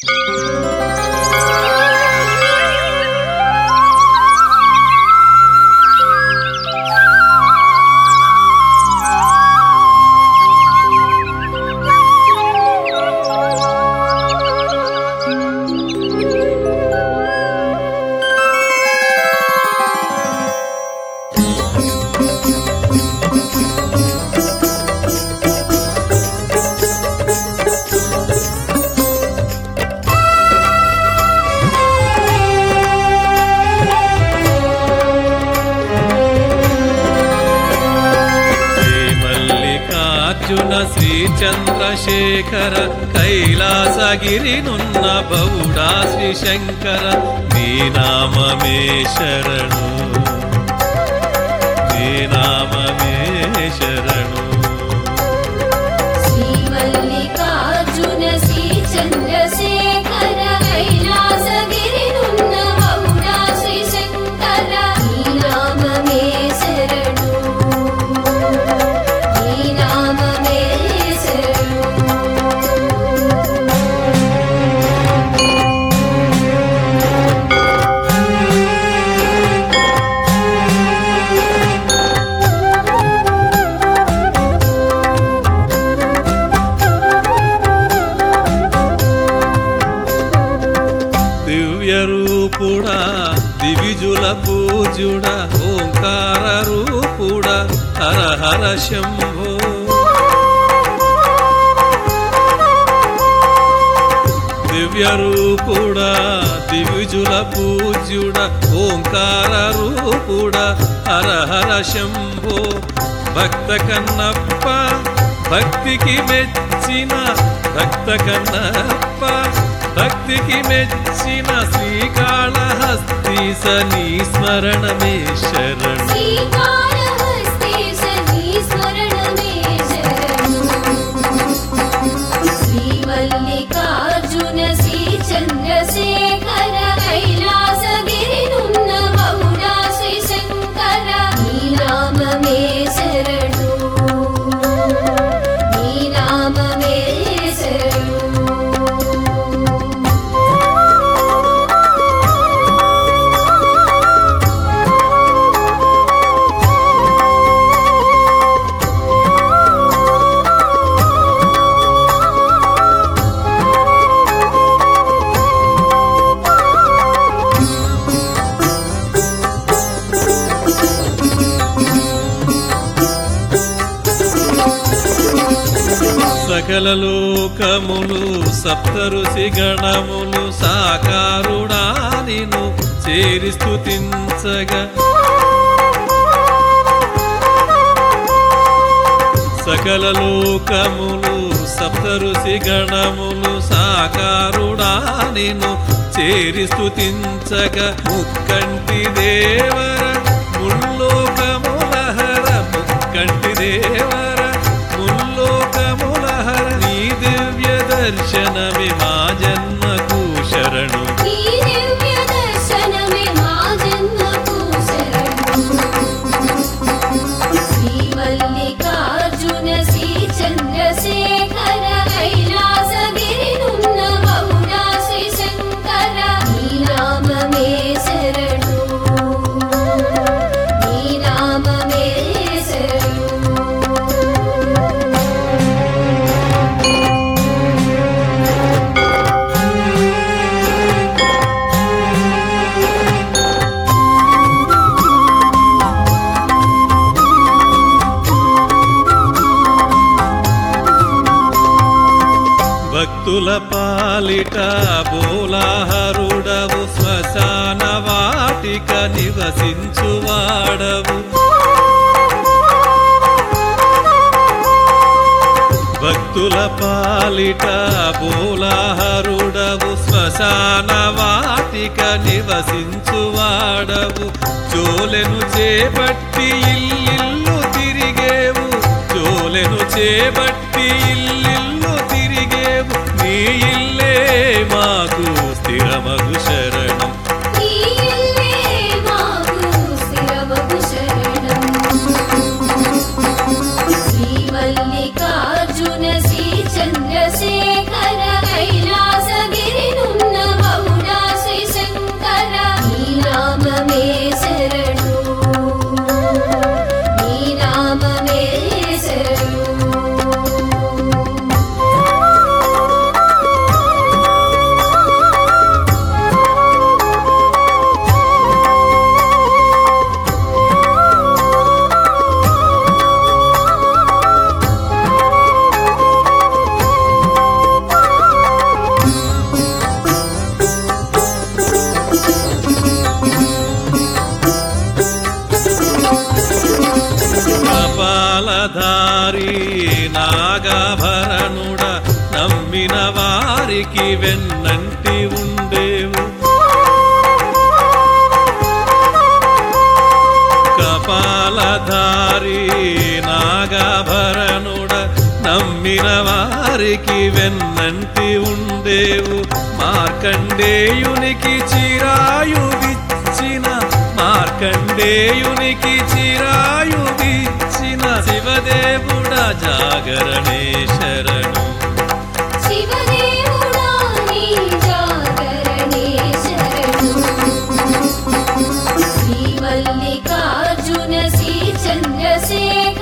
శ్రీ మల్లికార్జున శ్రీ చంద్రశేఖర కైలాసగిరినున్న బౌడా శ్రీ శంకర నీ నామమే శరణు నీ నామమే శరణు శ్రీ మల్లికార్జున శ్రీ చంద్రశేఖర కైలాసగిరినున్న బహుళా శ్రీ శంకర ఈ నామమే శరణు ఈ నామమే శరణు దివ్య రూపుడా దివిజుల పూజుడా ఓంకార రూపుడా హర హర శంభో దివ్య రూపుడా దివిజుల పూజ్యుడా ఓంకార రూపుడా హర హర శంభో భక్త కన్నప్ప భక్తికి మెచ్చిన భక్త కన్నప్ప భక్తికి మెచ్చిన శ్రీకాళహస్తీస నీ స్మరణమే శరణు శ్రీకాళహస్తీశ నీ స్మరణమే శరణు శ్రీ మల్లికార్జున శ్రీ చంద్రశేఖర కైలాసగిరినున్న బహుళా శ్రీ శంకర నీ నామమే శరణు నీ నామమే శరణు సకల లోకములు సప్తఋషి గణములు సాకారుడా నిను చేరి స్థుతించగా సకల లోకములు సప్తఋషి గణములు సాకారుడా నిను చేరి స్థుతించగా ముక్కంటి దేవర ముల్లోకముల హర ముక్కంటి దేవర ముల్లోకముల హర నీ దివ్య దర్శనమే మా జన్మకు శరణు ఈ దివ్య దర్శనమే మా జన్మకు శరణు శ్రీ మల్లికార్జున శ్రీ చంద్రశేఖర కైలాసగిరినున్న బహుళా శ్రీ శంకర ఈ నామమే శరణు ఈ నామమే శరణు భక్తుల పాలిట బోలాహరుడవు శ్మశాన వాటిక నివసించువాడవు భక్తుల పాలిట బోలాహరుడవు శ్మశాన వాటిక నివసించువాడవు జోలెను చేపట్టి ఇల్లిల్లు తిరిగేవు జోలెను చేపట్టి ఇల్లిల్లు తిరిగేవు నీ ఇల్లే మాకు స్థిరమగు శరణం ఈ ఇల్లే మాకు స్థిరమగు శరణం శ్రీ మల్లికార్జున శ్రీ చంద్రశేఖర కైలాసగిరిను కపాలధారి నాగాభరణుడ నమ్మిన వారికి వెన్నంటి ఉండేవు కపాలధారి నాగాభరణుడ నమ్మిన వారికి వెన్నంటి ఉండేవు మార్కండేయునికి చిరాయువిచ్చిన మార్కండేయునికి చిరాయువిచ్చిన శివదేవుడ జాగరణే శరణు శివదేవుడా నీ జాగరణే శరణు శ్రీ మల్లికార్జున శ్రీ చంద్రశేఖర